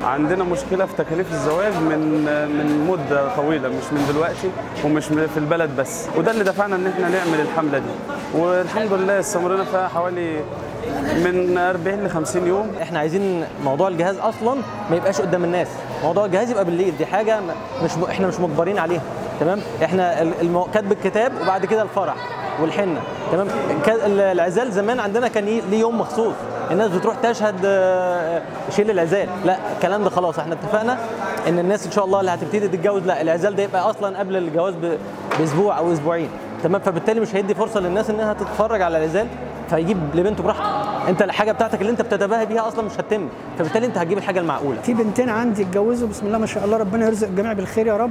عندنا مشكله في تكاليف الزواج من من مده طويله مش من دلوقتي ومش من- في البلد بس وده اللي دفعنا ان احنا نعمل الحمله دي والحمد لله استمرينا فيها حوالي من 40 ل 50 يوم احنا عايزين موضوع الجهاز اصلا ما يبقاش قدام الناس موضوع الجهاز يبقى بالليل دي حاجه م- مش م... احنا مش مجبرين عليها تمام احنا ال- المو... كاتب الكتاب وبعد كده الفرح والحنه تمام ك- ال- العزال زمان عندنا كان ي- ليه يوم مخصوص الناس بتروح تشهد آه، شيل العزال لا الكلام ده خلاص احنا اتفقنا ان الناس ان شاء الله اللي هتبتدي تتجوز لا العزال ده يبقى اصلا قبل الجواز ب... باسبوع او اسبوعين تمام فبالتالي مش هيدي فرصه للناس انها تتفرج على العزال فيجيب لبنته براحته انت الحاجه بتاعتك اللي انت بتتباهى بيها اصلا مش هتتم فبالتالي انت هتجيب الحاجه المعقوله في بنتين عندي اتجوزوا بسم الله ما شاء الله ربنا يرزق الجميع بالخير يا رب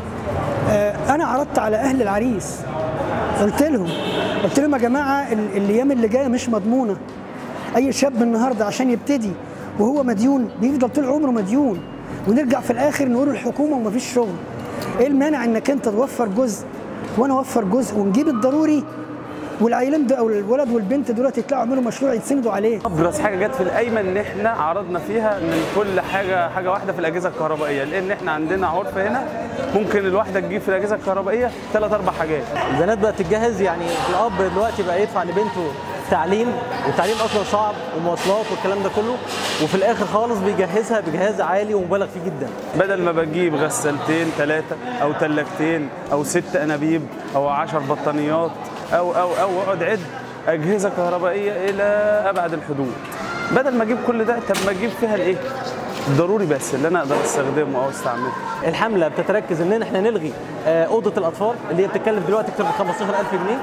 آه، انا عرضت على اهل العريس قلت لهم قلت لهم يا جماعه ال- الايام اللي جايه مش مضمونه اي شاب النهارده عشان يبتدي وهو مديون بيفضل طول عمره مديون ونرجع في الاخر نقول الحكومه ومفيش شغل ايه المانع انك انت توفر جزء وانا اوفر جزء ونجيب الضروري والعيلين ده او الولد والبنت دول يطلعوا يعملوا مشروع يتسندوا عليه ابرز حاجه جت في القايمه ان احنا عرضنا فيها ان كل حاجه حاجه واحده في الاجهزه الكهربائيه لان احنا عندنا عرف هنا ممكن الواحده تجيب في الاجهزه الكهربائيه ثلاث اربع حاجات البنات بقت تتجهز يعني الاب دلوقتي بقى يدفع لبنته تعليم والتعليم اصلا صعب ومواصلات والكلام ده كله وفي الاخر خالص بيجهزها بجهاز عالي ومبالغ فيه جدا بدل ما بجيب غسالتين ثلاثه او ثلاجتين او ست انابيب او 10 بطانيات او او او اقعد عد اجهزه كهربائيه الى ابعد الحدود بدل ما اجيب كل ده طب ما اجيب فيها الايه ضروري بس اللي انا اقدر استخدمه او استعمله الحمله بتتركز ان احنا نلغي آه، اوضه الاطفال اللي هي بتتكلف دلوقتي اكتر من 15000 جنيه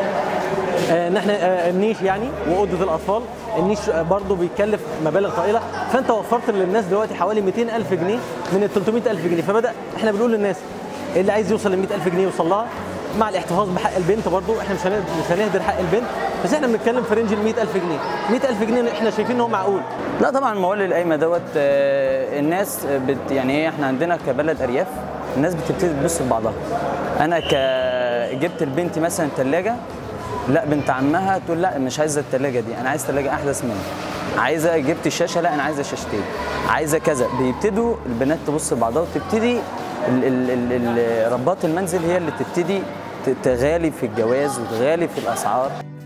آه، ان احنا آه، النيش يعني واوضه الاطفال النيش آه، برضه بيتكلف مبالغ طائله فانت وفرت للناس دلوقتي حوالي 200000 جنيه من ال 300000 جنيه فبدا احنا بنقول للناس اللي عايز يوصل ل 100000 جنيه يوصل لها مع الاحتفاظ بحق البنت برضه احنا مش هنقدر مش هنهدر حق البنت بس احنا بنتكلم في رينج ال 100000 جنيه 100000 جنيه احنا شايفين ان هو معقول لا طبعا موال القايمه دوت آه، الناس بت يعني ايه احنا عندنا كبلد ارياف الناس بتبتدي تبص لبعضها انا ك جبت لبنتي مثلا ثلاجه لا بنت عمها تقول لا مش عايزه الثلاجه دي انا عايز ثلاجه احدث منها عايزه جبت الشاشه لا انا عايزه شاشتين عايزه كذا بيبتدوا البنات تبص لبعضها وتبتدي ال- ال- ال- ال- ربات المنزل هي اللي تبتدي ت- تغالي في الجواز وتغالي في الاسعار